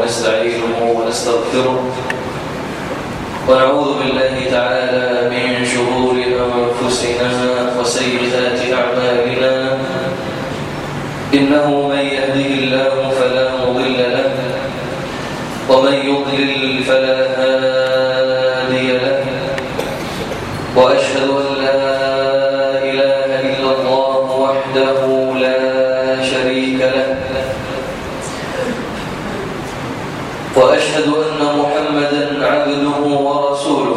ونستعينه ونستغفره ونعوذ بالله تعالى من شرور أنفسنا وسيئات أعمالنا إنه من يهده الله فلا مضل له ومن يضلل فلا هادي له وأشهد أن لا إله إلا الله وحده لا شريك له وأشهد أن محمدا عبده ورسوله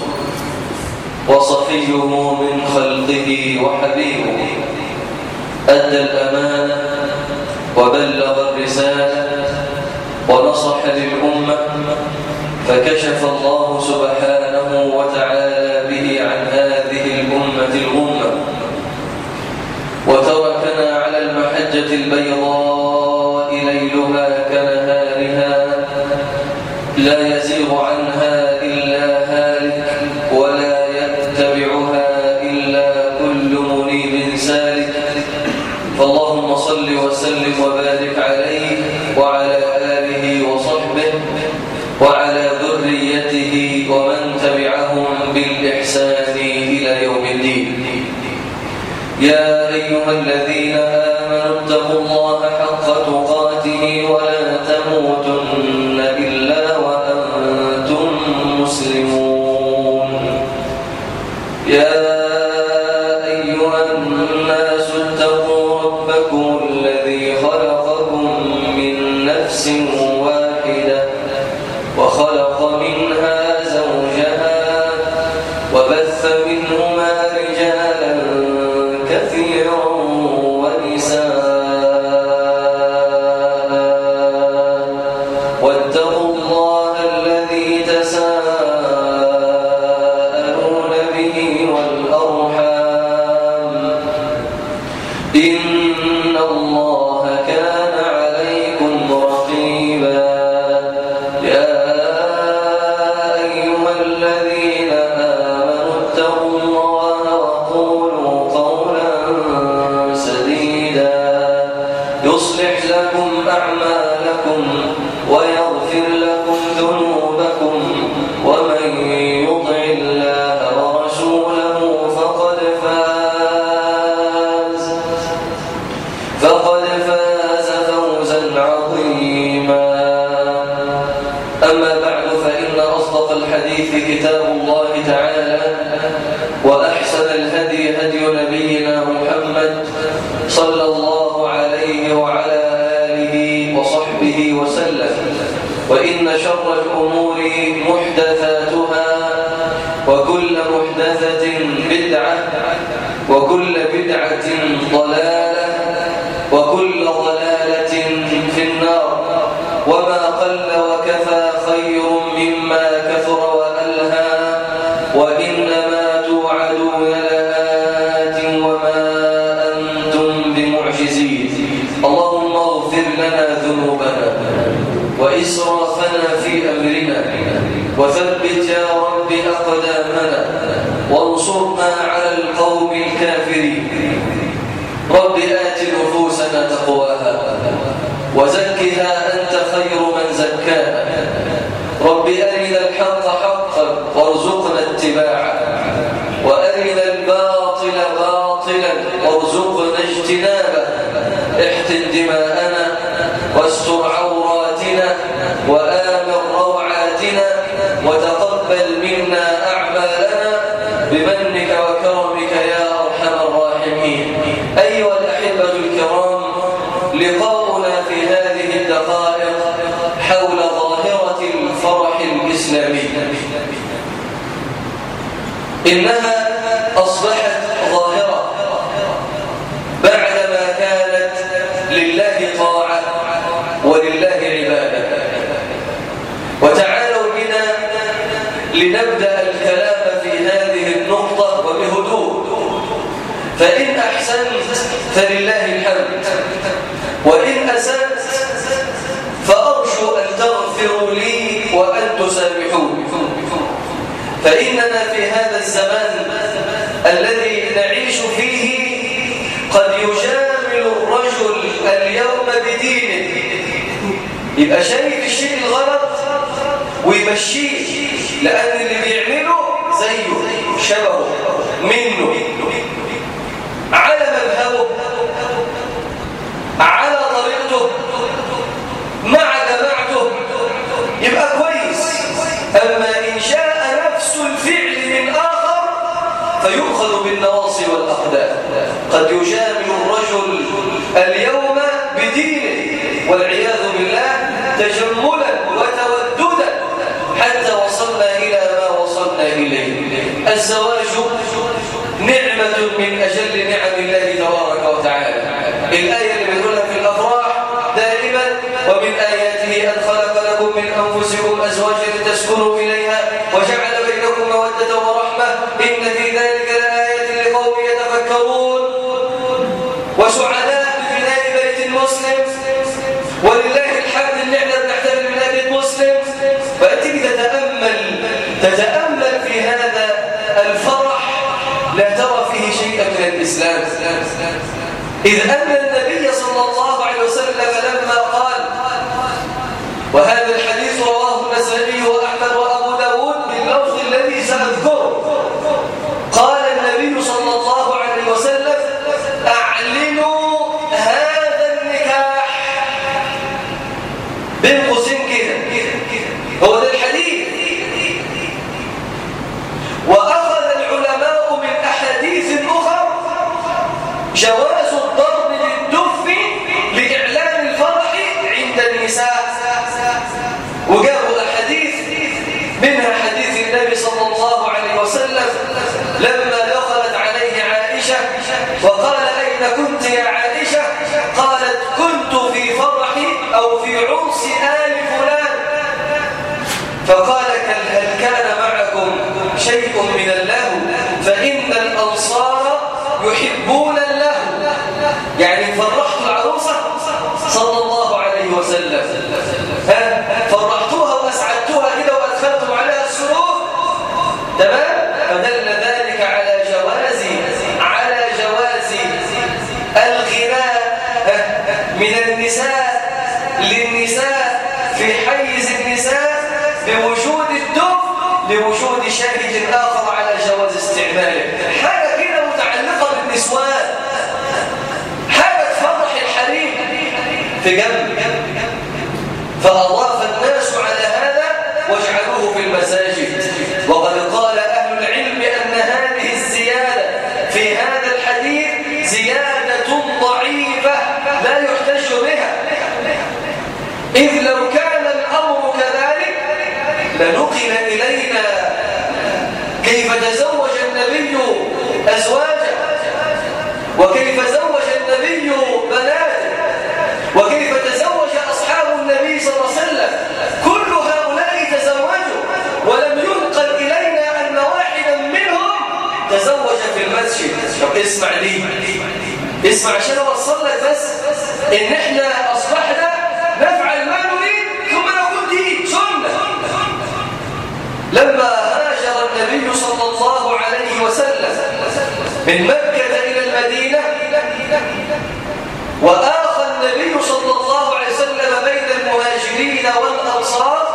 وصفيه من خلقه وحبيبه أدى الأمانة وبلغ الرسالة ونصح للأمة فكشف الله سبحانه وتعالى به عن هذه الأمة الغمة وتركنا على المحجة البيضاء ليلها كنهارها لا يزيغ عنها إلا هالك ولا يتبعها إلا كل منيب سالك فاللهم صل وسلم وبارك عليه وعلى آله وصحبه وعلى ذريته ومن تبعهم بالإحسان إلى يوم الدين يا أيها الذين آمنوا اتقوا الله حق تقاته ولا تموتن إلا وأنتم مسلمون يا أيها الناس اتقوا ربكم الذي خلقكم من نفس واحدة وخلق منها زوجها وبث منهما رجالا كثيرا ونساء واتقوا الله الذي تساءلون به والأرحام إن الله كان عليكم رقيبا يا أيها الذين آمنوا اتقوا الله وقولوا قولا سديدا يصلح لكم أعمالكم ويغفر لكم ذنوبكم ومن يطع الله ورسوله فقد فاز فقد فاز فوزا عظيما أما بعد فإن أصدق الحديث كتاب الله تعالى وأحسن الهدي هدي نبينا محمد صلى الله عليه وعلى آله وصحبه وسلم وإن شر الأمور محدثاتها وكل محدثة بدعة وكل بدعة ضلالة وكل ضلالة في النار وما قل وكفى خير مما كثر وألهى وإنما توعدون لآت وما أنتم بمعجزين اللهم اغفر لنا ذنوبنا وإسرافنا في أمرنا وثبت يا رب أقدامنا وانصرنا على القوم الكافرين رب آت نفوسنا تقواها وزكها أنت خير من زكاها رب أرنا الحق حقا وارزقنا اتباعه وأرنا الباطل باطلا وارزقنا اجتنابه احتن دماءنا واستر عوراتنا وآمن روعاتنا وتقبل منا أعمالنا بمنك وكرمك يا أرحم الراحمين أيها الأحبة الكرام لقاؤنا في هذه الدقائق حول ظاهرة الفرح الإسلامي إنها أصبحت ظاهرة بعدما كانت لله طاعة ولله عبادة وتعالوا بنا لنبدأ الكلام في هذه النقطة وبهدوء فإن أحسنت فلله الحمد وإن أسأت فأرجو أن تغفروا لي وأن تسامحوني فإننا في هذا الزمان الذي نعيش فيه قد يجامل الرجل اليوم بدينه يبقى شايف الشيء الغلط ويمشيه لأن اللي بيعمله زيه شبهه منه على مذهبه على طريقته مع جماعته يبقى كويس أما إن شاء نفس الفعل من آخر فيؤخذ بالنواصي والأقدام قد يجامل الرجل اليوم بدينه والعياذ بالله تجملا وتوددا حتى وصلنا إلى ما وصلنا إليه الزواج نعمة من أجل نعم الله تبارك وتعالى الآية اللي بنقولها في الأفراح دائما ومن آياته أن خلق لكم من أنفسكم أزواجا لتسكنوا إليها وجعل بينكم مودة ورحمة إن في ذلك لآيات لقوم يتفكرون وسعداء ببناء بيت مسلم ولله الحمد ان احنا بنحتفل ببناء بيت مسلم فتيجي تتامل تتامل في هذا الفرح لا ترى فيه شيئا من الاسلام اذ ان النبي صلى الله عليه وسلم لما قال وهذا الحديث رواه النسائي واحمد وابو داود باللفظ الذي ساذكره قال النبي صلى الله عليه وسلم اعلنوا هذا النكاح بين قوسين كده هو ده الحديث واخذ العلماء من احاديث اخر جواز الضرب للدف لاعلان الفرح عند النساء وجابوا احاديث منها حديث النبي صلى الله عليه وسلم لما دخلت عليه عائشه وقال اين كنت يا عائشه قالت كنت في فرح او في عرس ال فلان فقال هل كان معكم شيء من اللهو فان الانصار يحبون اللهو يعني فرحت العروسه صلى الله عليه وسلم ها فرحتوها واسعدتوها كده وادخلتم عليها السرور تمام فدل ذلك على جواز على جواز الغناء من النساء للنساء في حيز النساء بوجود الدف لوجود شاهد آخر على جواز استعماله حاجة كده متعلقة بالنسوان حاجة تفرح الحريم في جنب فأضاف الناس على هذا واجعلوه في المساجد وقد قال أهل العلم أن هذه الزيادة في هذا الحديث زيادة ضعيفة لا يحتج بها إذ لو كان الأمر كذلك لنقل إلينا كيف تزوج النبي أزواجه وكيف زوج النبي بناته وكيف تزوج أصحاب النبي صلى الله عليه وسلم كل هؤلاء تزوجوا ولم ينقل إلينا أن واحدا منهم تزوج في المسجد طب اسمع لي اسمع عشان اوصل لك بس ان احنا اصبحنا نفعل ما نريد ثم نقول دي سنه لما هاجر النبي صلى الله عليه وسلم من مكه الى المدينه واخى النبي صلى الله عليه وسلم بين المهاجرين والانصار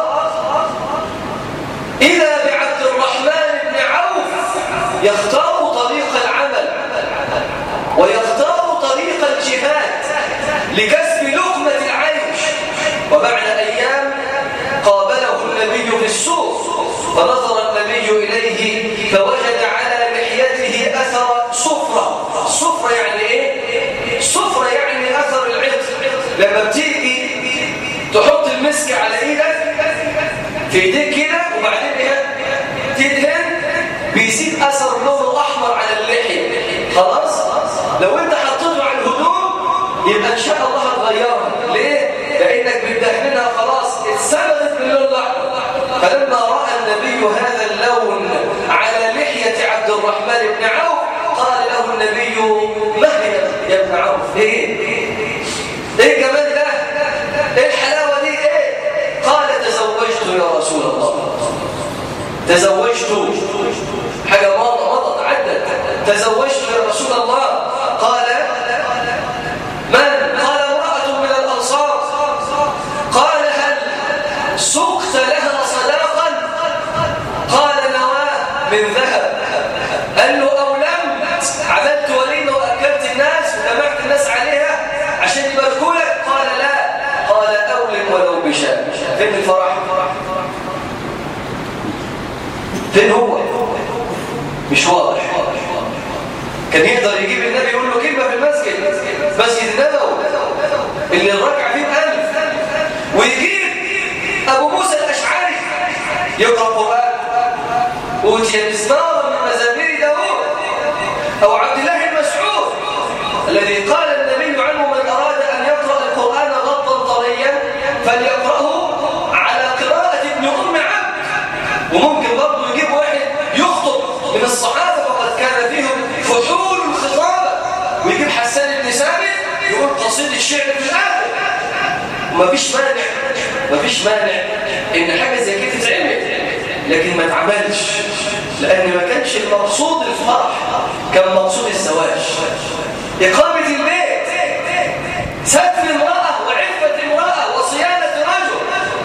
اذا بعبد الرحمن بن عوف يختار طريق العمل ويختار طريق الجهاد لكسب لقمة العيش وبعد أيام قابله النبي في السوق فنظر النبي إليه فوجد على لحيته أثر صفرة صفرة يعني إيه؟ صفرة يعني أثر العطر لما بتيجي تحط المسك على إيدك في إيديك كده وبعدين إيه؟ تدهن بيسيب أثر لونه أحمر على اللحية خلاص؟ لو أنت حطيته على الهدوم يبقى إن شاء الله هتغيرها ليه؟ لأنك بتدهنها خلاص اتسببت باللون الأحمر فلما رأى النبي هذا اللون على لحية عبد الرحمن بن عوف قال له النبي مهلا يا ابن عوف ايه؟ ايه جمال ده؟ ايه الحلاوة دي ايه؟ قال تزوجت يا رسول الله تزوجت حاجة مضت مضت عدت تزوجت يا رسول الله قال من؟ قال امرأة من الأنصار قال من ذهب قال له أولم عملت وليمة وأكلت الناس وجمعت الناس عليها عشان يباركوا لك قال لا قال أولم ولو بشاء فين الفرح فين هو مش واضح كان يقدر يجيب النبي يقول له كلمة في المسجد مسجد النبوي اللي الركعة فيه ألف ويجيب أبو موسى الأشعري يقرأ قرآن أوتي مزمارا من مزامير داوود أو عبد الله المسعود الذي قال النبي عنه من أراد أن يقرأ القرآن غضا طريا فليقرأه على قراءة ابن أم عبد وممكن برضه يجيب واحد يخطب من الصحابة فقد كان فيهم فحول الخطابة ويجيب حسان بن ثابت يقول قصيدة الشعر في الآخر ومفيش مانع مفيش مانع إن حاجة زي كده تتعمل لكن ما اتعملش لأن ما كانش المقصود الفرح كان مقصود الزواج إقامة البيت ستر امرأة وعفة امرأة وصيانة رجل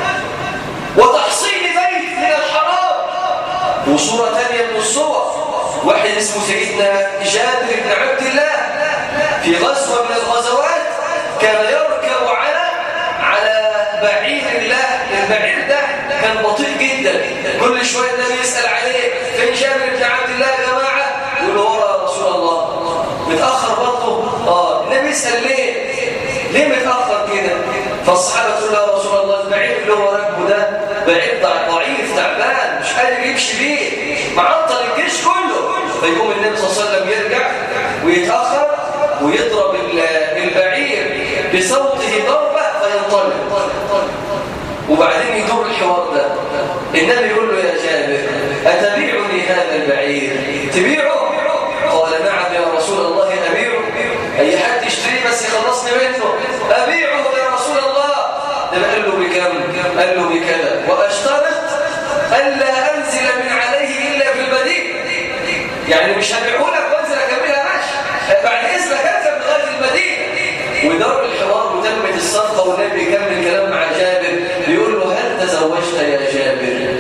وتحصيل بيت من الحرام وصورة ثانية من الصور واحد اسمه سيدنا جابر بن عبد الله في غزوة من الغزوات كان يركب على على بعير الله البعير ده كان بطيء جدا كل شوية النبي يسأل عليه فين جابر بن عبد الله يا جماعة يقول له ورا رسول الله متأخر برضه اه النبي يسأل ليه ليه متأخر كده فالصحابة تقول له يا رسول الله البعير اللي هو راكبه ده بعير ضعيف تعبان مش قادر يمشي بيه معطل الجيش كله فيقوم النبي صلى الله عليه وسلم يرجع ويتأخر ويضرب البعير بصوته ضربة فينطلق وبعدين يدور الحوار ده النبي يقول له يا جابر أتبيعني هذا البعير تبيعه؟ قال نعم يا رسول الله أبيعه أي حد يشتريه بس يخلصني منه أبيعه يا رسول الله ده قال له بكم قال له بكذا وأشترط ألا أنزل من عليه إلا في المدينة يعني مش هبيعه لك وانزل أكملها ماشي بعد إذنك أنزل لغاية المدينة ودار الحوار وتمت الصفقة والنبي يكمل كلام مع جابر بيقول له هل تزوجت يا جابر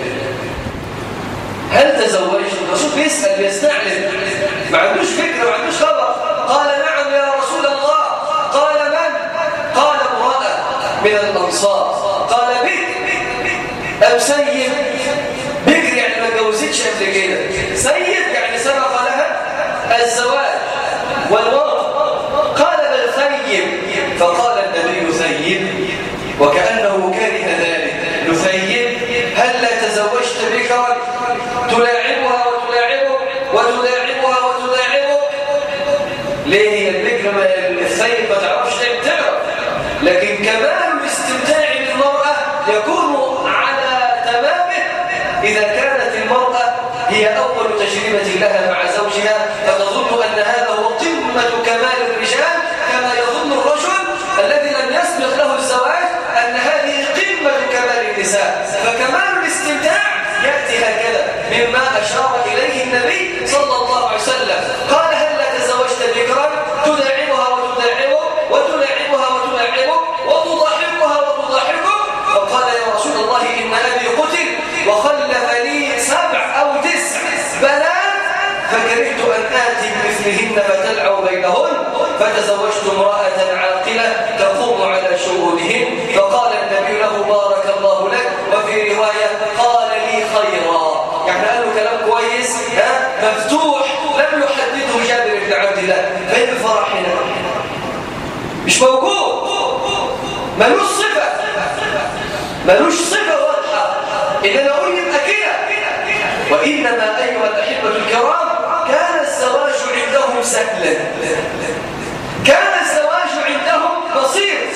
هل تزوجت الرسول بيسأل بيستعلم ما عندوش فكرة ما عندوش خبر قال نعم يا رسول الله قال من قال امرأة من الأنصار قال بك أم سيد بكر يعني ما اتجوزتش قبل كده سيد يعني سبق لها الزواج والوقت قال بل ثيب فقال النبي ثيب وكأنه كره ذلك نثيب هل لا تزوجت بكرا تلاعبها وتلاعبك وتلاعبها وتلاعبك ليه هي البكر ما الثيب ما تعرفش تعرف لكن كمال الاستمتاع بالمرأة يكون على تمامه إذا كانت المرأة هي أول تجربة لها مع زوجها فتظن أن هذا هو قمة كمال الرجال كما يظن الرجل الذي لم يسبق له الزواج أن هذه قمة كمال النساء فكمال الاستمتاع يأتي هكذا مما أشار إليه النبي صلى الله عليه وسلم قال هل لا تزوجت بكرا تداعبها وتداعبك وتلاعبها وتلاعبك وتضاحكها وتضاحكك فقال يا رسول الله إن أبي قتل وخلف لي سبع أو تسع بنات فكرهت أن آتي بمثلهن فتلعب بينهن فتزوجت امرأة عاقلة تقوم على شؤونهن فقال النبي له بارك الله لك وفي رواية قال لي خيرا يعني قال له كلام كويس ها مفتوح لم يحدده جابر بن عبد الله فين الفرح هنا مش موجود ملوش صفة ملوش صفة واضحة إن أنا أقول يبقى كده وإنما أيها الأحبة الكرام كان الزواج عندهم سهلا كان الزواج عندهم بسيط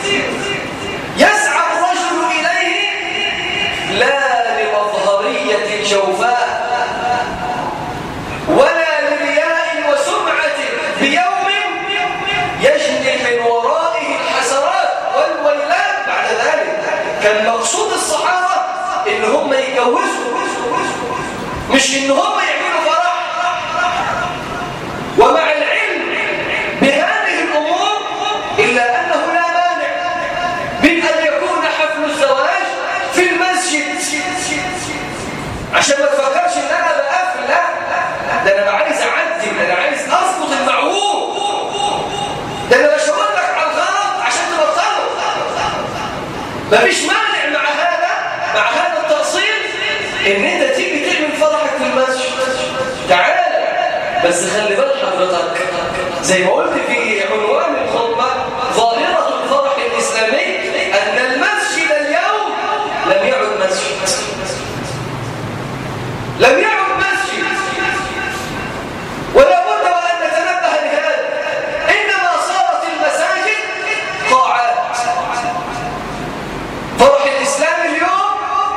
يسعى الرجل إليه لا لمظهرية جوفاء ولا لرياء وسمعة بيوم يجني من ورائه الحسرات والويلات بعد ذلك كان مقصود الصحابة إن هم يتجوزوا مش إن هم يعملوا فرح ومع العلم بهذه الأمور إلا أنه لا مانع من أن يكون حفل الزواج في المسجد عشان ما تفكرش إن أنا بقفل مفيش مانع مع هذا مع هذا التقصير ان انت تيجي تعمل فرحك في المسجد تعال بس خلي بال حضرتك زي ما قلت في عنوان الخطبه ظاهره الفرح الاسلامي ان المسجد اليوم لم يعد مسجد لم يعد مسجد ولا بد وان نتنبه لهذا انما صارت المساجد قاعات فرح الاسلام اليوم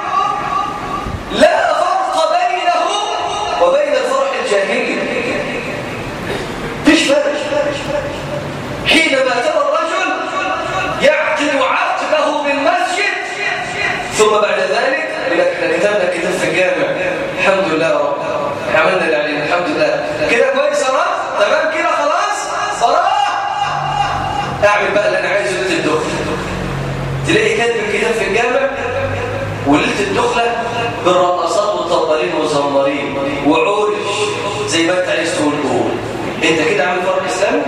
لا فرق بينه وبين الفرح الجاهلي فيش فرق حينما ترى الرجل يعقد عقده بالمسجد ثم بعد ذلك يقول لك احنا كتبنا كتاب في الجامع الحمد لله يا رب عملنا اللي علينا الحمد لله كده كويس يا رب تمام كده خلاص صلاح اعمل بقى اللي انا عايزه ليله الدخله تلاقي كاتب الكتاب في الجامع وليله الدخله بالرقصات والطبالين والزمارين وعورش زي ما انت عايز تقول قول انت كده عامل فرق اسلامي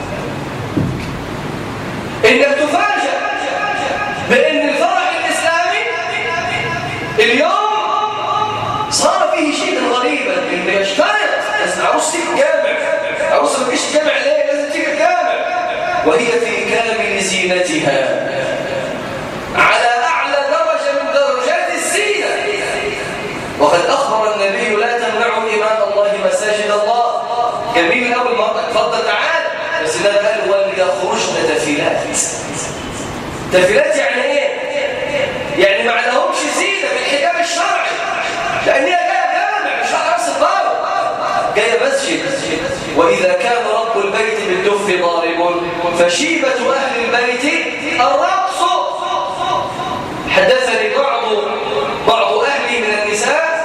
انك تفاجأ بان الفرح الاسلامي اليوم صار فيه شيء غريبا انه يشترط بس عروس تيجي الجامع عروس ما تجيش الجامع ليه لازم تيجي الجامع وهي في كامل زينتها على اعلى درجه من درجات الزينه وقد اخبر النبي لا تمنعوا ايمان الله مساجد الله جميل اول مره اتفضل تعال بس ده قال وليخرجن تفيلات تفيلات يعني ايه يعني ما لهمش زينه بالحجاب الشرعي لان هي جايه جامع مش رايحه راس الباب جايه مسجد واذا كان رب البيت بالدف ضارب فشيبه اهل البيت الرقص حدثني بعض بعض اهلي من النساء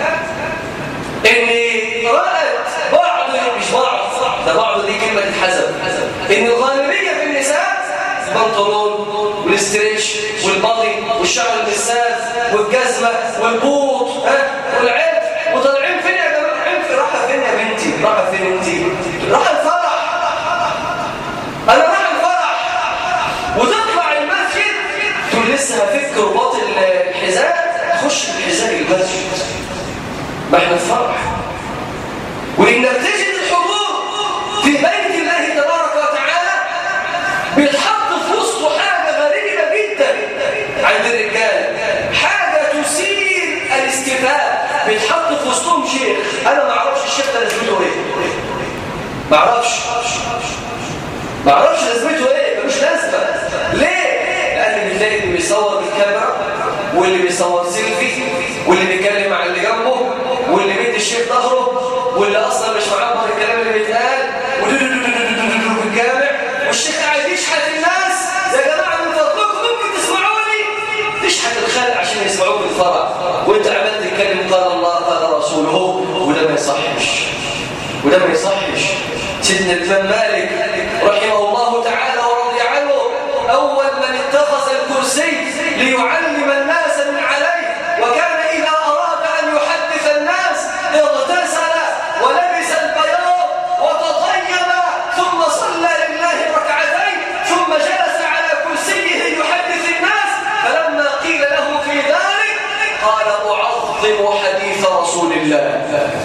اني رأت بعض مش بعض ده بعض دي كلمة تتحسب ان الغالبية في النساء البنطلون والاستريتش والبطي والشعر المساس والجزمة والبوط ها والعلف وطالعين فين يا جماعة عرف راحة فين يا بنتي راحة فين انتي راحة الفرح انا راح الفرح وتطلع المسجد تقول لسه هفك رباط الحذاء تخش بالحذاء المسجد ما احنا في فرح وانك تجد الحضور في بيت الله تبارك وتعالى بيتحط في وسطه حاجه غريبه جدا عند الرجال حاجه تثير الاستفاء بيتحط في وسطهم شيخ انا ما اعرفش الشيخ ده لازمته ايه ما اعرفش ما اعرفش لازمته ايه ملوش لازمه ليه لان بتلاقي اللي بيصور بالكاميرا واللي بيصور سيلفي واللي بيتكلم مع اللي جنبه واللي بيدي الشيخ ظهره واللي اصلا مش معبر الكلام اللي بيتقال في الجامع والشيخ قاعد يشحت الناس يا جماعه من فضلكم ممكن تسمعوني تشحت الخلق عشان يسمعوك الفرح وانت عمال تتكلم قال الله قال رسوله وده ما يصحش وده ما يصحش سيدنا الإمام مالك رحمه الله تعالى ورضي عنه أول من اتخذ الكرسي ليعلم الناس من عليه وكان إذا أراد أن يحدث الناس اغتسل ولبس البياض وتطيب ثم صلى لله ركعتين ثم جلس على كرسيه يحدث الناس فلما قيل له في ذلك قال أعظم حديث رسول الله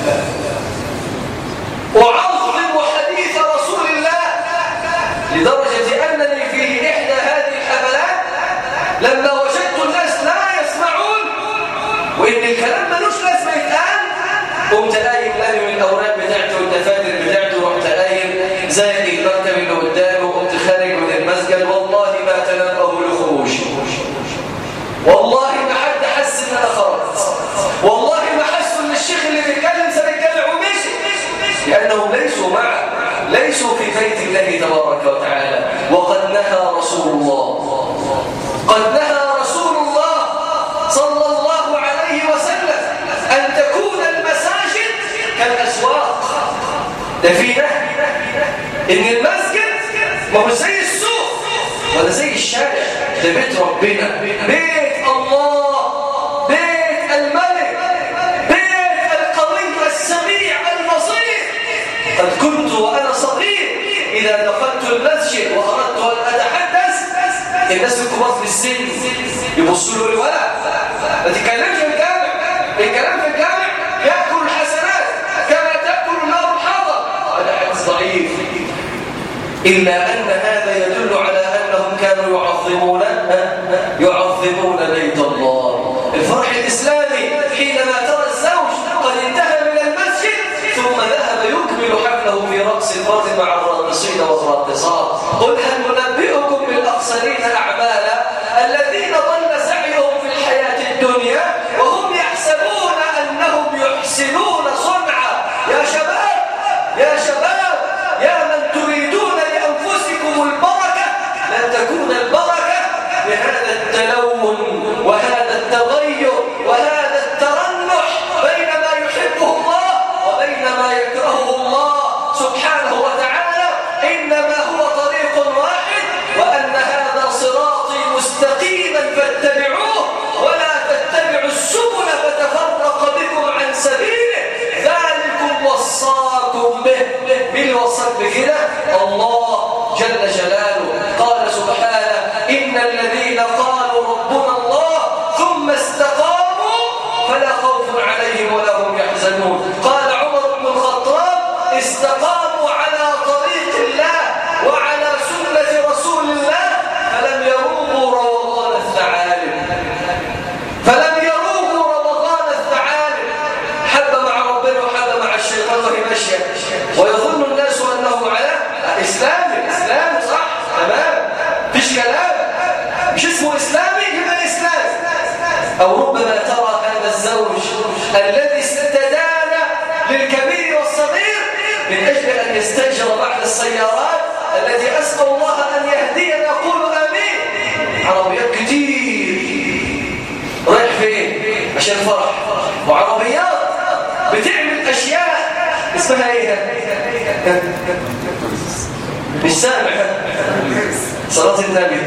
أعظم حديث رسول الله لدرجة أنني في إحدى هذه الحفلات لما وجدت الناس لا يسمعون وإن الكلام ملوش لازمة يتقال قمت قايم لاني من الأوراق بتاعته والدفاتر بتاعته ورحت قايم زي المكتب اللي قدامي وقمت خارج من المسجد والله ما تنبه لخروجي والله ما حد حس ان انا خرجت والله ما حسوا ان الشيخ اللي بيتكلم سيتكلم ومشي لانهم ليسوا معه ليسوا في بيت الله تبارك وتعالى وقد نهى رسول الله قد نهى رسول الله صلى الله عليه وسلم ان تكون المساجد كالاسواق ده في نهي ان المسجد ما هو زي السوق ولا زي الشارع ده بيت ربنا بيت الله بيت الملك بيت القوي السميع البصير قد كنت وأنا صغير إذا دخلت المسجد وأردت أن أتحدث الناس الكبار في السن يبصوا له الولد ما تتكلمش في الجامع الكلام في الجامع ياكل الحسنات كما تاكل النار الحطب هذا حديث ضعيف الا ان هذا يدل على انهم كانوا يعظمون يعظمون بيت الله الفرح الاسلامي حينما ترى الزوج قد انتهى من المسجد ثم ذهب يكمل حفله في رقص الفرد مع الراقصين والراقصات قل هل ننبئكم بالاخسرين اعمالا الذين ضل سعيهم في الحياه الدنيا وهم يحسبون انهم يحسنون صنعا يا شباب يا شباب يا من تريدون لانفسكم البركه لن تكون البركه بهذا التلون وهذا التغير وهذا الترنح بين ما يحبه الله وبين ما يكرهه الله سبحانه وتعالى إنما هو طريق واحد وأن هذا صراطي مستقيما فاتبعوه ولا تتبعوا السبل فتفرق بكم عن سبيله ذلكم وصاكم به مين وصاك بكده الله جل جلاله قال سبحانه إن الذين قالوا ربنا الله ثم استقاموا فلا خوف عليهم ولا هم يحزنون قال عمر بن الخطاب استقاموا على طريق الله وعلى سنة رسول الله فلم يروغوا روضان الثعالب فلم يروغوا روضان الثعالب حب مع ربنا وحب مع الشيطان وهي ماشية ويظن الناس أنه على إسلام إسلام صح تمام فيش كلام مش اسمه إسلامي يبقى إسلام أو ربما ترى هذا الزوج الذي استدان للكبير والصغير من أجل أن يستأجر بعض السيارات التي أسأل الله أن يهدينا نقول آمين عربيات كتير رايح فين؟ عشان فرح وعربيات بتعمل أشياء اسمها ايه؟ مش سامع صلاة النبي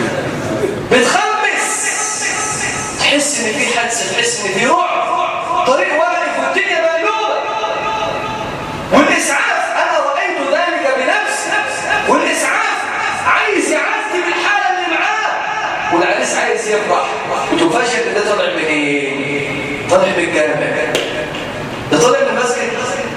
بتخمس تحس ان في حادثه تحس ان في رعب طريق واقف والدنيا مقلوبه والاسعاف انا رايت ذلك بنفسي والاسعاف عايز يعدي بالحاله اللي معاه والعريس عايز يفرح وتفاجئ ان ده طالع بايه؟ طالع بالجامع ده طالع من المسجد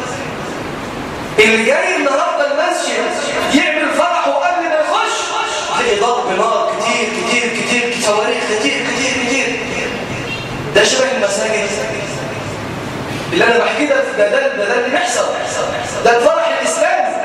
اللي جاي النهارده المسجد يعمل فرحه قبل ما يخش تلاقي ضرب نار كتير كتير كتير صواريخ كتير كتير كتير ده شبه المساجد اللي انا بحكيه ده ده ده, ده, ده اللي بيحصل ده الفرح الاسلامي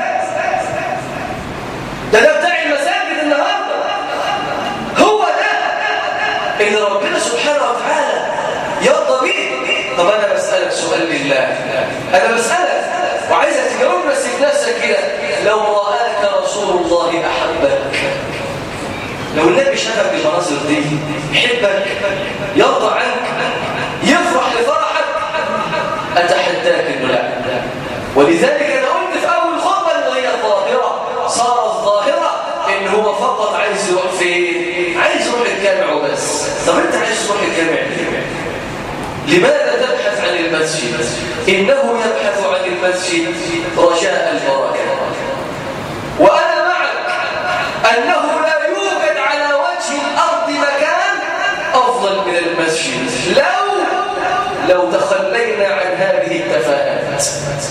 ده ده بتاع المساجد النهارده هو ده اللي ربنا سبحانه وتعالى يرضى بيه طب انا بسالك سؤال لله انا بسالك وعايزك تجاوب بس في نفسك كده لو رآك رسول الله أحبك لو النبي شافك بالمناظر دي يحبك يرضى عنك يفرح لفرحك أتحداك إنه لا ولذلك أنا قلت في أول خطبة إنه هي الظاهرة صارت ظاهرة إن هو فقط عايز يروح فين؟ عايز يروح الجامع وبس طب أنت عايز تروح الجامع لماذا تبحث عن المسجد؟ إنه يبحث عن المسجد رجاء البركة وأنا معك أنه لا يوجد على وجه الأرض مكان أفضل من المسجد لو لو تخلينا عن هذه التفاهات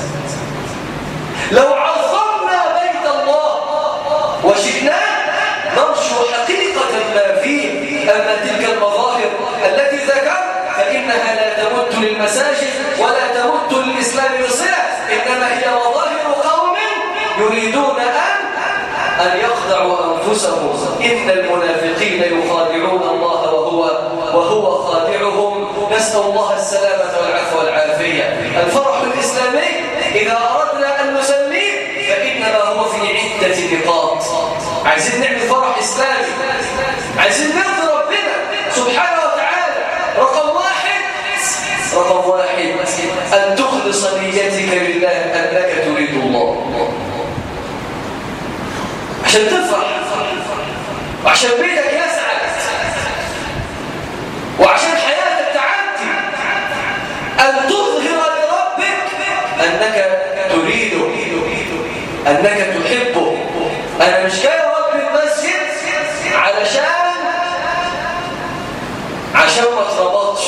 لو عظمنا بيت الله وشئناه نرجو حقيقة ما فيه أما تلك المظاهر التي ذكرت فإنها لا تمت للمساجد ولا تمت للإسلام بصلة إنما هي مظاهر قوم يريدون أن أن يخدعوا أنفسهم إن المنافقين يخادعون الله وهو وهو خادعهم نسأل الله السلامة والعفو والعافية الفرح الإسلامي إذا أردنا أن نسميه فإنما هو في عدة نقاط عايزين نعمل فرح إسلامي عايزين نرضي ربنا سبحانه وتعالى رقم واحد رقم واحد أن تخلص نيتك لله أنك تريد الله عشان تفرح وعشان بيتك يسعد وعشان حياتك تعدي أن تظهر لربك أنك تريده أنك تحبه أنا مش جاي رب المسجد علشان عشان ما تربطش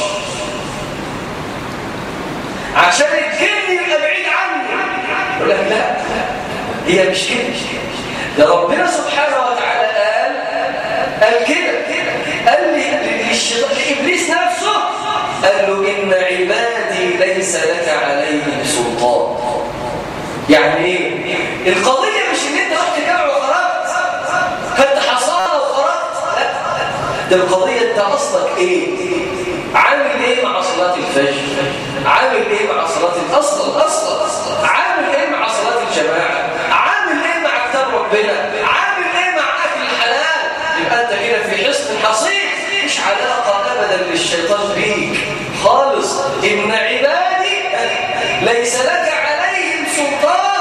عشان الجن يبقى بعيد عني يقول لك لا هي مش كده ده ربنا سبحانه وتعالى قال قال كده قال لي لابليس نفسه قال له ان عبادي ليس لك عليهم سلطان يعني ايه القضيه مش ان انت رحت جامع وخرجت خدت حصانه وخرجت لا ده القضيه انت اصلك ايه عامل ايه مع صلاه الفجر عامل ايه مع صلاه الاصل اصلا عامل ايه مع صلاه الجماعه عامل ايه مع كتاب ربنا عامل ايه مع اكل الحلال يبقى انت كده في حصن حصين مش علاقه ابدا للشيطان بيك خالص ان عبادي ليس لك عليهم سلطان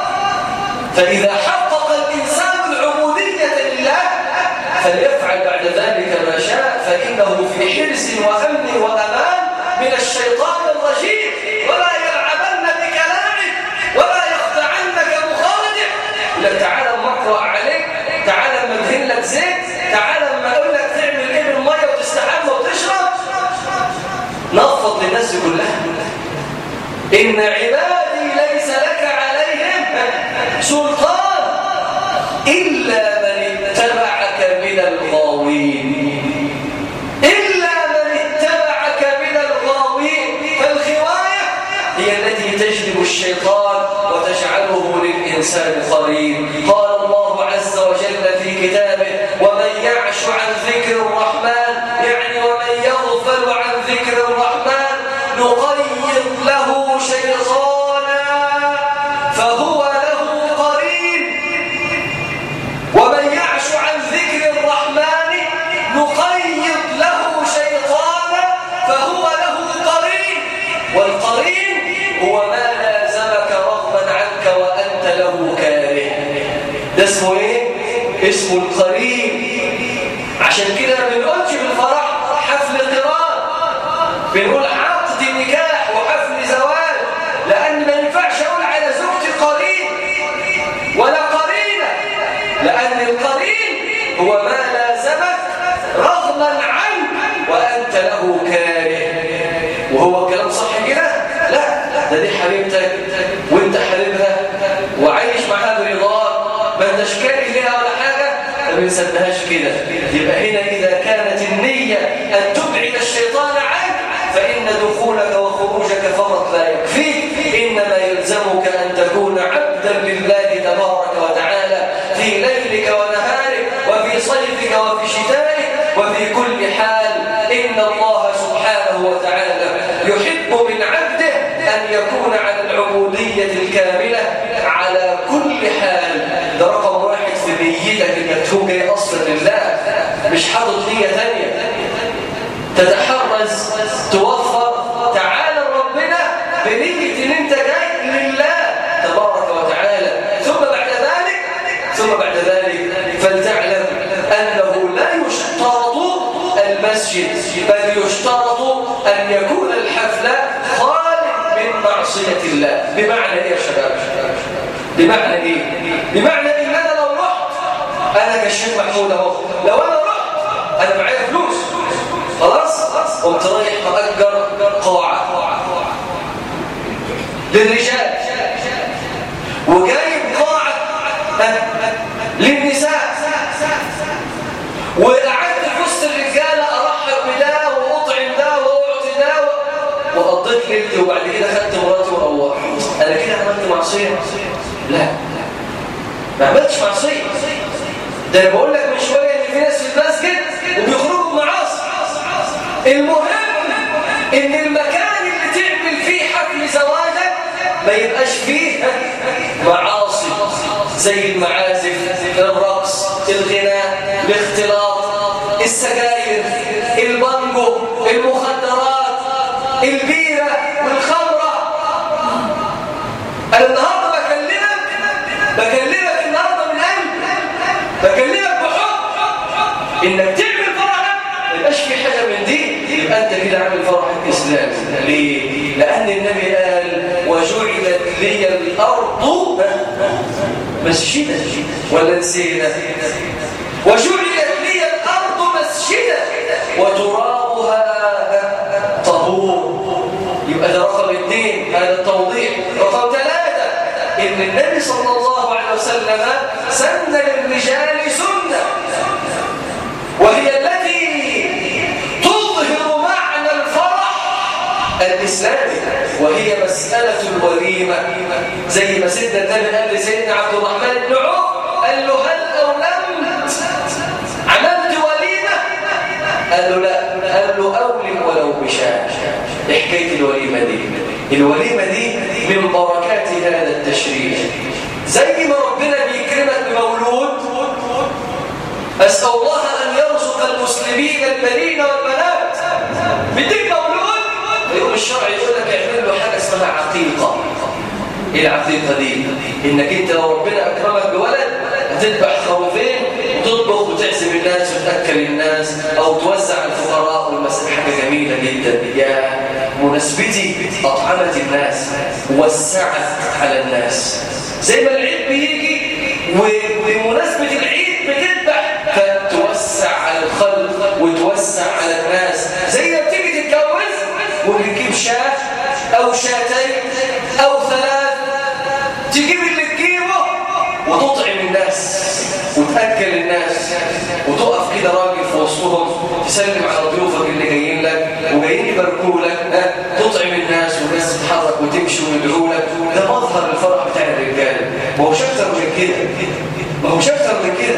فاذا حقق الانسان العبوديه لله فليفعل بعد ذلك ما شاء فانه في حرز وامن وامان من الشيطان الرجيم ولا يلعبن بكلامك ولا يخدعنك مخادع لك تعالى اما اقرا عليك تعالى اما ادهن لك زيت تعالى اما اقول لك تعمل ايه بالميه وتستحمى وتشرب نفض للناس كلها ان عبادي ليس لك عليهم سلطان الا من اتبعك من الغاوين إلا من اتبعك من الغاوين فالغواية هي التي تجلب الشيطان وتجعله للإنسان قريب قال الله عز وجل في كتابه ومن يعش عن ذكر الرحمن يعني ومن يغفل عن ذكر الرحمن نقيض له شيطانا فهو له قريب ومن يعش عن ذكر الرحمن نقيض له شيطانا فهو له قرين والقرين هو ما لازمك رغما عنك وأنت له كاره ده اسمه ايه؟ اسمه القرين عشان كده ما بنقولش في الفرح حفل قران بنقول عقد نكاح وحفل زواج لأن ما ينفعش أقول على زوجتي قرين ولا قرينة لأن القرين هو ما لازمك رغما عنك وأنت له كاره وهو الكلام صح كده؟ لا ده دي حبيبتك وانت حبيبها وعايش معاها برضاك ما انتش كاره ليها ولا حاجة ما بنسميهاش كده يبقى هنا إذا كانت النية أن تبعد الشيطان عنك فإن دخولك وخروجك فقط لا يكفيك إنما يلزمك أن تكون عبدا لله تبارك وتعالى في ليلك ونهارك وفي صيفك وفي شتائك وفي كل حال إن الله سبحانه وتعالى يحب من عبده أن يكون على العبودية الكاملة على كل حال ده رقم واحد في نيتك انك تكون جاي اصلا لله مش حاطط نية ثانية تتحرز توفر تعالى ربنا بنية ان انت جاي لله تبارك وتعالى ثم بعد ذلك ثم بعد ذلك فلتعلم انه لا يشترط المسجد بل يشترط ان يكون الحفل خالي من معصية الله بمعنى ايه يا شباب بمعنى ايه بمعنى ان انا لو رحت انا كالشيخ محمود اهو لو انا رحت انا معايا فلوس خلاص قمت رايح مأجر قاعة للرجال وجايب قاعة للنساء وقعدت في وسط الرجالة أرحب بده وأطعم ده وأعطي ده وقضيت ليلتي وبعد كده خدت مراتي وروحت أنا كده عملت معصية لا ما عملتش معصية ده أنا بقول لك من شوية إن في ناس في المسجد وبيخرجوا بمعاصي المهم إن المكان اللي تعمل فيه حفل زواجك ما يبقاش فيه معاصي زي المعازف الرقص الغناء الاختلاط السجاير البانجو المخدرات البيرة والخمرة أنا النهاردة بكلمك بكلمك النهاردة من قلبي بكلمك بحب إنك تعمل فرحك ما يبقاش في حاجة من دي يبقى أنت كده عامل فرحك إسلام ليه؟ لأن النبي قال وجعلت لي الأرض مسجدا ولا نسينا وجعلت لي الأرض مسجدا وتراب شرابها طهور يبقى ده رقم اثنين هذا التوضيح رقم ثلاثة إن النبي صلى الله عليه وسلم سن للرجال سنة وهي التي تظهر معنى الفرح الإسلامي وهي مسألة الوليمة زي ما سيدنا النبي قال لسيدنا عبد الرحمن بن عوف قال له هل أولمت عملت وليمة قال له لا قال له أولم ولو بشاة حكاية الوليمة دي الوليمة دي من بركات هذا التشريع زي ما ربنا بيكرمك بمولود أسأل الله أن يرزق المسلمين البنين والبنات بديك مولود فيقوم الشرع يقول لك اعمل له حاجة اسمها عقيقة ايه العقيقة دي؟ انك انت لو ربنا اكرمك بولد هتذبح خوفين وتطبخ وتعزم الناس وتأكل الناس او توزع الفقراء والمساكين حاجة جميلة جدا يا مناسبتي اطعمت الناس وسعت على الناس زي ما العيد بيجي وبمناسبة العيد بتذبح فتوسع على الخلق وتوسع على الناس زي ما بتيجي تتجوز وبتجيب شاه او شاتين او ثلاث تجيب اللي تجيبه وتطعم الناس وتأكل الناس وتقف كده راجل في وسطهم تسلم على ضيوفك اللي جايين لك وجايين يباركوا لك تطعم الناس والناس تتحرك وتمشي ويدعوا لك ده مظهر الفرح بتاع الرجاله ما هوش اكتر من كده ما هوش اكتر من كده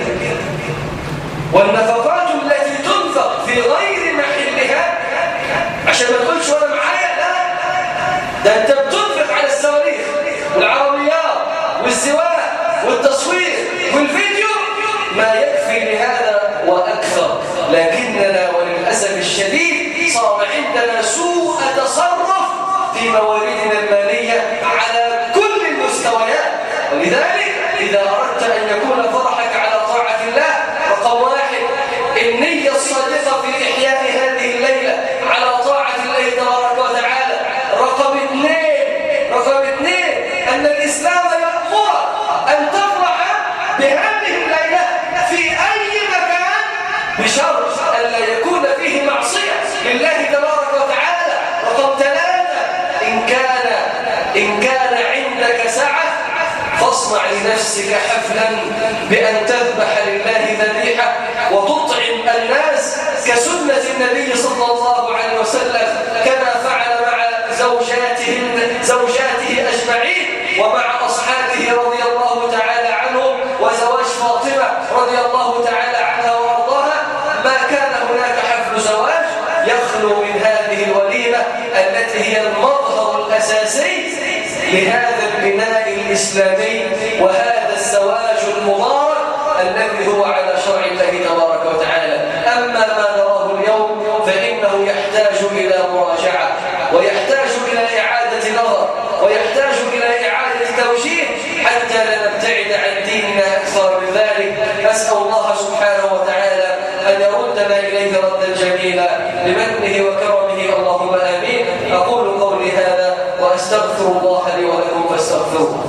والنفقات التي تنفق في غير محلها عشان ما تقولش وانا معايا لا ده انت بتنفق على الصواريخ والعربيات والزواج والتصوير والفيديو ما يكفي لهذا واكثر لكننا وللاسف الشديد صار عندنا سوء تصرف في مواردنا الماليه على كل المستويات ولذلك اذا اردت ان يكون فرحك على طاعه الله رقم واحد النيه الصادقه في احياء هذه الليله على طاعه الله تبارك وتعالى رقم اثنين رقم اثنين ان الاسلام يامرك ان تفرح بهذه الليله في اي مكان بشرط الا يكون فيه معصيه لله تبارك وتعالى رقم ثلاثه ان كان ان كان عندك سعه فاصنع لنفسك حفلا بأن تذبح لله ذبيحة وتطعم الناس كسنة النبي صلى الله عليه وسلم كما فعل مع زوجاتهن زوجاته أجمعين ومع أصحابه رضي الله تعالى عنهم وزواج فاطمة رضي الله تعالى عنها وأرضاها ما كان هناك حفل زواج يخلو من هذه الوليمة التي هي المظهر الأساسي لهذا البناء الإسلامي وهذا الزواج المبارك الذي هو على شرع الله تبارك وتعالى أما ما نراه اليوم فإنه يحتاج إلى مراجعة ويحتاج إلى إعادة نظر ويحتاج إلى إعادة توجيه حتى لا نبتعد عن ديننا أكثر من ذلك أسأل الله سبحانه وتعالى أن يردنا إليه ردا جميلا بمنه وكرمه اللهم آمين أقول قولي هذا وأستغفر الله لي ولكم فاستغفروه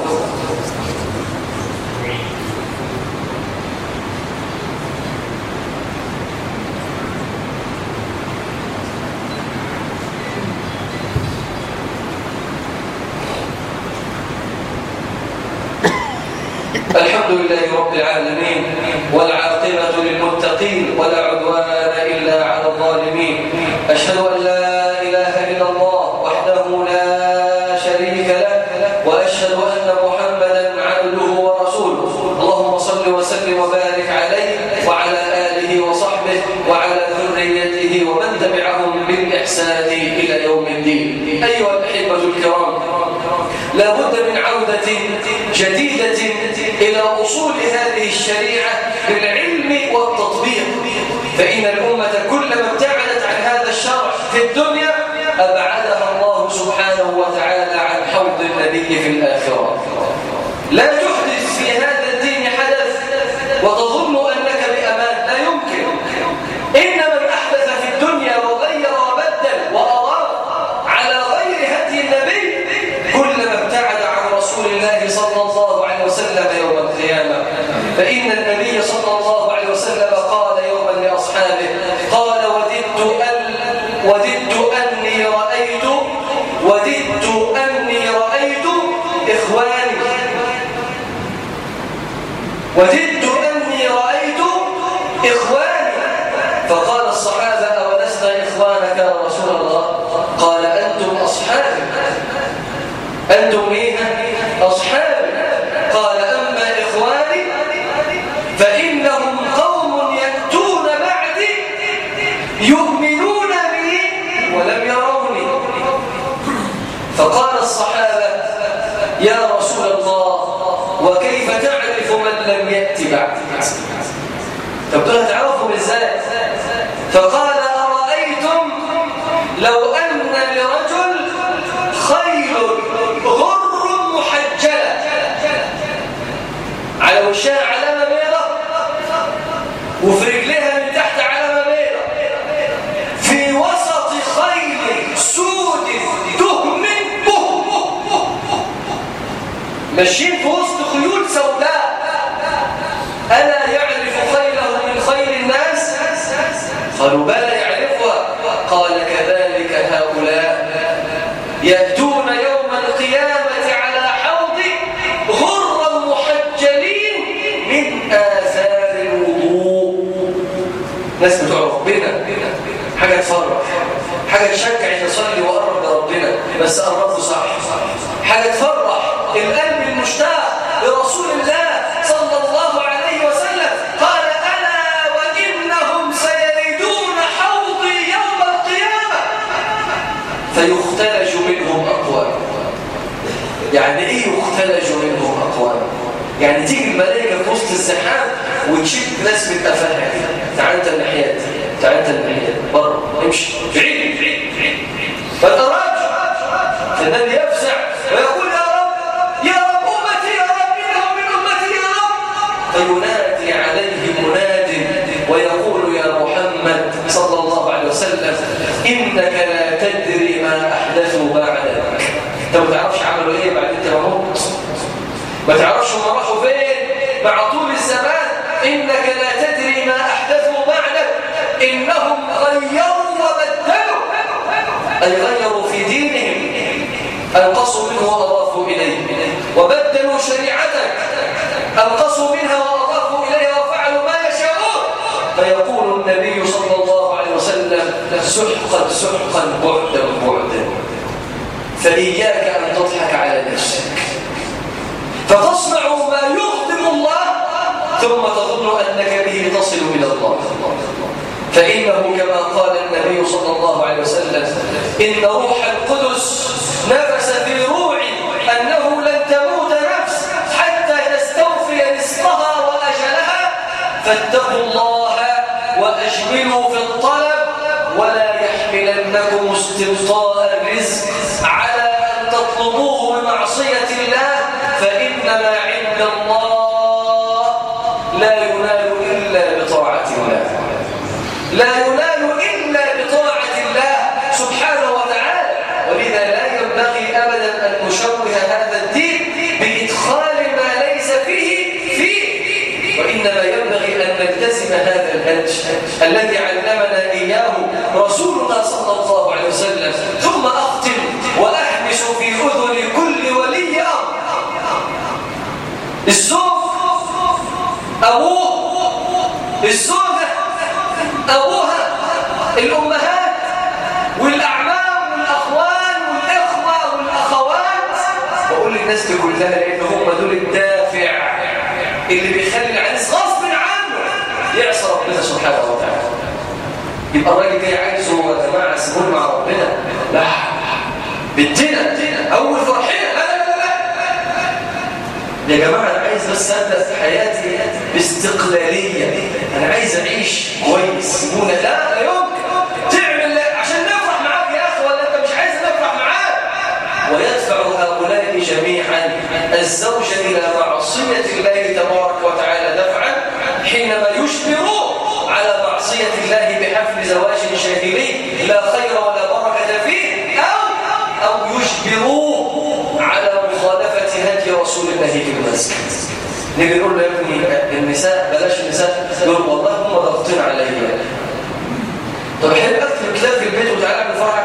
الحمد لله رب العالمين والعاقبة للمتقين ولا عدوان إلا على الظالمين أشهد أن لا إله إلا الله وحده لا شريك له وأشهد أن محمدا عبده ورسوله اللهم صل وسلم وبارك عليه وعلى آله وصحبه وعلى ذريته ومن تبعهم بالإحسان إلى يوم الدين أيها الأحبة الكرام لا بد من عودة جديدة إلى أصول هذه الشريعة بالعلم والتطبيق فإن الأمة كلما ابتعدت عن هذا الشرع في الدنيا أبعدها الله سبحانه وتعالى عن حوض النبي في الآخرة لا تحدث في هذا الدين حدث وتظن أنك بأمان لا يمكن إن من أحدث في الدنيا وغير وبدل وأضاف على غير هدي النبي كلما ابتعد عن رسول الله صلى الله عليه وسلم يوم القيامة فإن النبي صلى الله عليه وسلم قال يوما لأصحابه قال وددت أن وددت أني رأيت وددت أني رأيت إخواني وددت أني رأيت إخواني فقال الصحابة أولسنا إخوانك يا رسول الله قال أنتم أصحابي أنتم إيه؟ أصحابي قال أما إخواني فإنهم قوم يأتون بعدي يؤمنون بي ولم يروني فقال الصحابة يا رسول الله وكيف تعرف من لم يأتي بعد طب دول هتعرفهم ازاي فقال أرأيتم لو أن لرجل خيل غر محجلة على وشها علامة بيضة وفي رجلها من تحت علامة بيضة في وسط خيل سود دهم بهم ماشيين في وسط خيول سوداء ألا يعرف خيله من خير الناس قالوا بلى يعرفها قال كذلك هؤلاء يأتون يوم القيامة على حوض غرا محجلين من آثار الوضوء ناس بتوع ربنا حاجة تفرح حاجة تشجع نصلي وقرب لربنا بس قربه صح حاجة تفرح القلب المشتاق لرسول الله صلى الله عليه وسلم قال ألا وإنهم سيردون حوضي يوم القيامة فيختلج منهم أقوام يعني إيه يختلج منهم أقوام يعني تيجي الملائكة في وسط الزحام وتشد ناس من قفاها تعال انت الناحيات تعال انت الناحيات بره امشي بعيد بعيد بعيد ما تقربش فالنبي يفزع ويقول يا رب يا رب امتي يا رب انه من امتي يا رب فينادي عليه مناد ويقول يا محمد صلى الله عليه وسلم انك لا تدري ما احدثوا بعدك انت ما تعرفش عملوا ايه بعد انت ما مت ما تعرفش هم راحوا فين مع طول الزمان انك لا تدري ما احدثوا بعدك انهم غيروا وبدلوا اي غيروا في دينهم انقصوا منه واضافوا اليه وبدلوا شريعتك انقصوا منها واضافوا اليها وفعلوا ما يشاءون فيقول النبي صلى الله عليه وسلم سحقا سحقا بعدا بعدا فاياك ان تضحك على نفسك فتصنع ما يغضب الله ثم تظن أنك به تصل إلى الله فإنه كما قال النبي صلى الله عليه وسلم إن روح القدس نفس في روعي أنه لن تموت نفس حتى تستوفي رزقها وأجلها فاتقوا الله وأجملوا في الطلب ولا يحملنكم استبطاء الرزق على أن تطلبوه بمعصية الله فإنما عند الله لا ينال إلا بطاعة الله لا ينال إلا بطاعة الله سبحانه وتعالى ولذا لا ينبغي أبدا أن نشوه هذا الدين بإدخال ما ليس فيه فيه وإنما ينبغي أن نلتزم هذا الهدج الذي علمنا إياه رسولنا صلى الله عليه وسلم ثم أختم وأحبس في أذن كل ولي أمر الزوج أبوه الزوجة أبوها الأمهات والأعمام والأخوان والإخوة والأخوات بقول للناس دي كلها لأن هم دول الدافع اللي بيخلي العريس غصب عنه يعصى ربنا سبحانه وتعالى يبقى الراجل جاي عايزه يا جماعه سيبون مع ربنا لا بنتنا اول فرحنا لا لا لا لا يا جماعه انا عايز بس ابدا في حياتي باستقلاليه انا عايز اعيش كويس سيبونا لا لا يمكن تعمل عشان نفرح معاك يا اخي ولا انت مش عايز نفرح معاك ويدفع هؤلاء جميعا الزوج الى معصيه الله تبارك وتعالى دفعا حينما يجبروه على معصيه الله بحفل زواج شاهدي لا خير ولا بركه فيه او او يجبروه على مخالفه هدي رسول الله في المسجد نيجي نقول له يا ابني النساء بلاش النساء يقول والله هم ضاغطين عليا طب احب اكتب كتاب في البيت وتعالى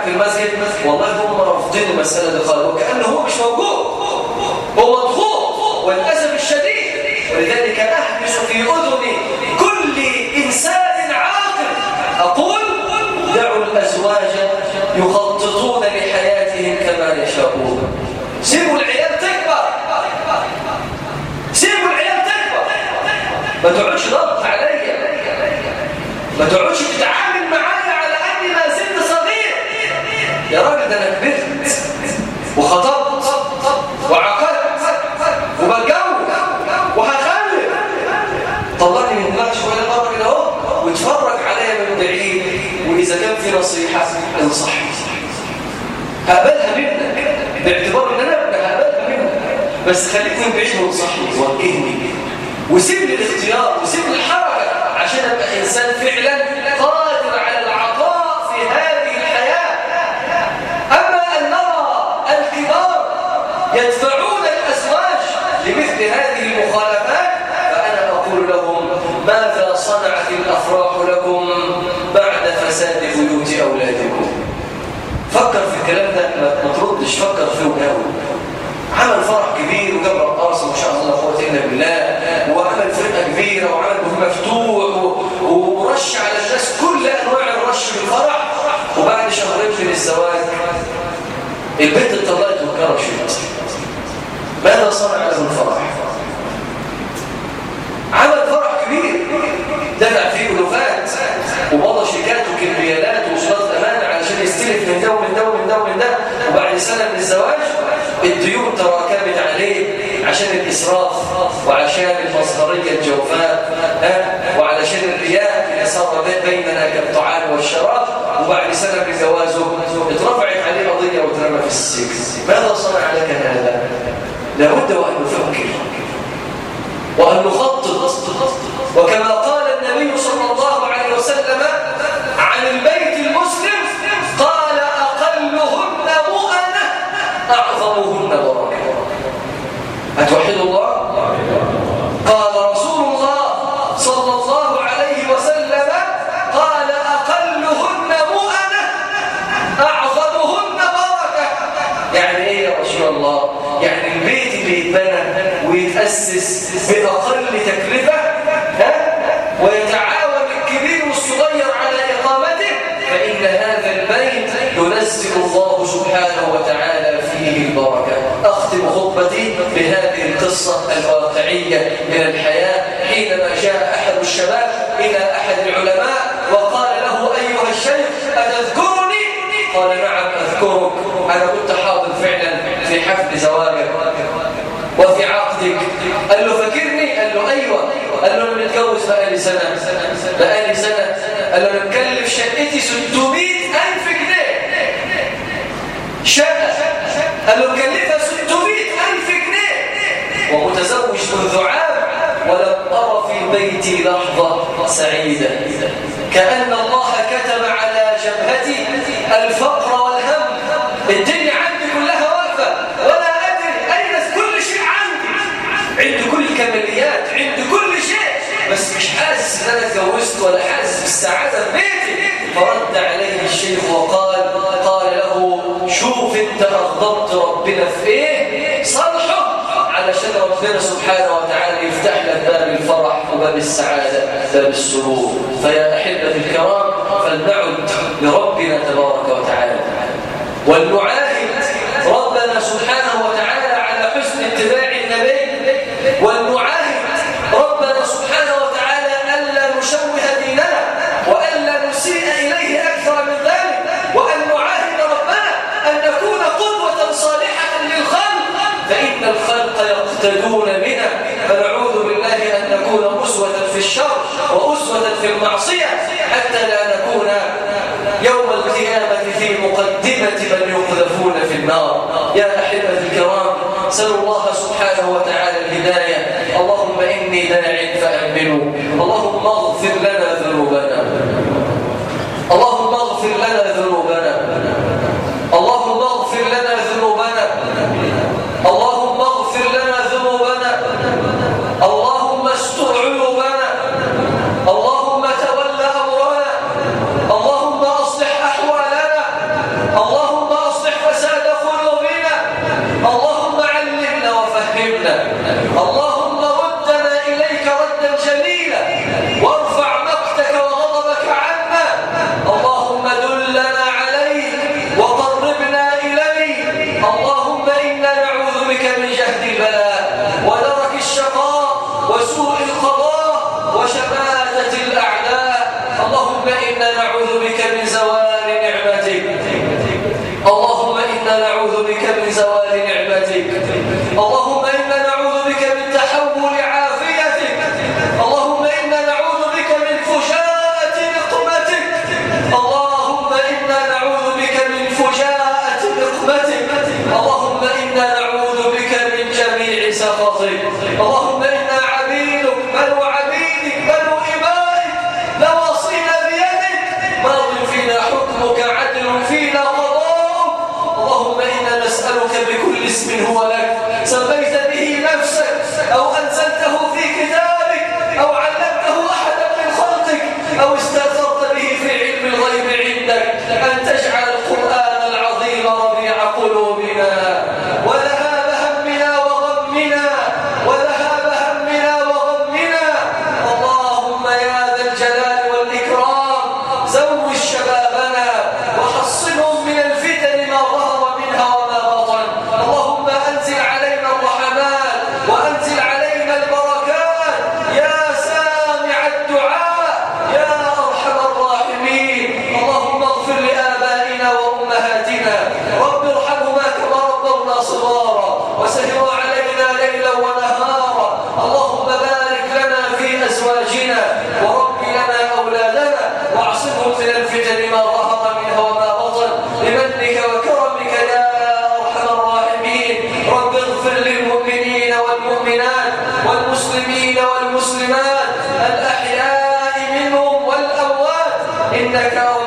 في المسجد والله هم رافضين المسألة دي خالص وكأنه هو مش موجود هو مضغوط والأسف الشديد ولذلك أحبس في أذن كل إنسان عاقل أقول دعوا الأزواج يخططون لحياتهم كما يشاءون سيبوا العيال تكبر سيبوا العيال تكبر ما تقعدش ضغط عليا ما تقعدش تتعامل معايا على اني ما زلت صغير يا راجل ده انا كبرت وخطبت وعقدت وبتجوز وهخلف طلعني من دماغي شويه بره كده اهو واتفرج عليا من بعيد واذا كان في نصيحه انصحني هقبلها منك باعتبار ان انا ابن هقبلها منك بس خليك من بعيد وانصحني ووجهني وسيب لي الاختيار وسيب لي الحركه عشان ابقى انسان فعلا قادر على العطاء في هذه الحياه اما ان نرى الكبار يدفعون الازواج لمثل هذه المخالفات فانا اقول لهم ماذا صنعت الافراح لكم بعد فساد بيوت اولادكم فكر في الكلام ده ما تردش فكر فيه وناوي عمل فرح كبير وجاب رقاصه ما شاء الله لا قوه الا بالله وعمل فرقه كبيره وعمل بوفيه مفتوح ورش على الناس كل انواع الرش في الفرح وبعد شهرين من الزواج البنت اتطلقت واتكرشت ماذا صنع له الفرح؟ عمل فرح كبير دفع فيه الوفات ومضى شيكات وكمبيالات وصلات امانه علشان يستلف من ده ومن ده ومن ده ومن ده وبعد سنه من الزواج الديون تراكمت عليه عشان الاسراف وعشان المصدريه الجوفاء وعلشان الرياء اللي صار بيننا كالطعام والشراب وبعد سنه من جوازه اترفعت عليه قضيه واترمى في السجن ماذا صنع لك هذا؟ لابد وان نفكر وأن نخطط وكما قال النبي صلى الله عليه وسلم عن البيت المسلم قال أقلهن مؤنة أعظمهن بركة أتوحد الله؟ قال رسول الله صلى الله عليه وسلم قال أقلهن مؤنة أعظمهن بركة يعني إيه يا رسول الله؟ يعني البيت اللي يتبنى ويتأسس بأقل تكلفة ها؟ ويتعاون الكبير والصغير على إقامته فإن هذا البيت ينزل الله سبحانه وتعالى فيه البركة أختم خطبتي بهذه القصة الواقعية من الحياة حينما جاء أحد الشباب إلى أحد العلماء وقال له أيها الشيخ أتذكرني؟ قال نعم أذكرك أنا كنت حاضر فعلا في حفل زواجك وفي عقدك قال له فاكرني قال له ايوه قال له انا متجوز بقالي سنه بقالي سنه قال له انا مكلف شقتي 600000 جنيه شقه قال له مكلفها 600000 جنيه ومتزوج منذ عام ولم ارى في بيتي لحظه سعيده كان الله كتب على جبهتي الفقر والهم الدنيا عندي كلها واقفه ولا عندي كل الكماليات عندي كل شيء بس مش حاسس ان انا اتجوزت ولا حاسس بالسعاده في بيتي فرد عليه الشيخ وقال قال له شوف انت اغضبت ربنا في ايه صلحه علشان ربنا سبحانه وتعالى يفتح لك باب الفرح وباب السعاده باب السرور فيا احبتي الكرام فلنعد لربنا تبارك وتعالى ولنعاهد ربنا سبحانه وتعالى على حسن اتباع النبي ولنعاهد ربنا سبحانه وتعالى ألا نشوه ديننا وألا نسيء إليه أكثر من ذلك وأن نعاهد ربنا أن نكون قدوة صالحة للخلق فإن الخلق يقتدون بنا فنعوذ بالله أن نكون أسوة في الشر وأسوة في المعصية حتى لا نكون يوم القيامة في مقدمة من يقذفون في النار يا أحبة الكرام سأل الله سبحانه وتعالى الهداية اللهم إني داع فأمنوا اللهم اغفر لنا ذنوبنا اللهم اغفر لنا ذنوبنا اللهم اغفر لنا ذنوبنا اللهم اغفر لنا ذنوبنا اللهم استر عيوبنا اللهم تول أمرنا اللهم أصلح أحوالنا نعوذ بك من زوال نعمتك اللهم إنا نعوذ بك من زوال نعمتك اللهم إنا نعوذ بك من تحول عافيتك اللهم إنا نعوذ بك من فجاءة نقمتك اللهم إنا نعوذ بك من فجاءة نقمتك اللهم إنا نعوذ بك من جميع سخطك اللهم إنا عبيدك بنو عبيدك بنو إمائك نواصينا بيدك ماض فينا حكمك عدل فينا قضاءك اللهم إنا نسألك بكل اسم هو لك سميت به نفسك أو أنزلته في كتابك أو علمته أحدا من خلقك أو استأثرت به في علم الغيب عندك أن تجعل القرآن العظيم ربيع قلوبنا وذهاب همنا وغمنا وذهاب همنا وغمنا اللهم يا ذا الجلال والإكرام زوج شبابنا وحصنهم من الفتن ما ظهر منها وما بطن اللهم أنزل علينا الرحمات وأنزل علينا البركات يا سامع الدعاء يا أرحم الراحمين اللهم اغفر لآبائنا وأمهاتنا رب ارحمهما كما ربونا صغارا وسهروا علينا ليلا ونهارا اللهم بارك لنا في أزواجنا ورب لنا أولادنا واعصمهم من الفتن ما ظهر منها وما بطن بمنك وكرمك يا أرحم الراحمين رب اغفر للمؤمنين والمؤمنات والمسلمين والمسلمات الأحياء منهم والأموات إنك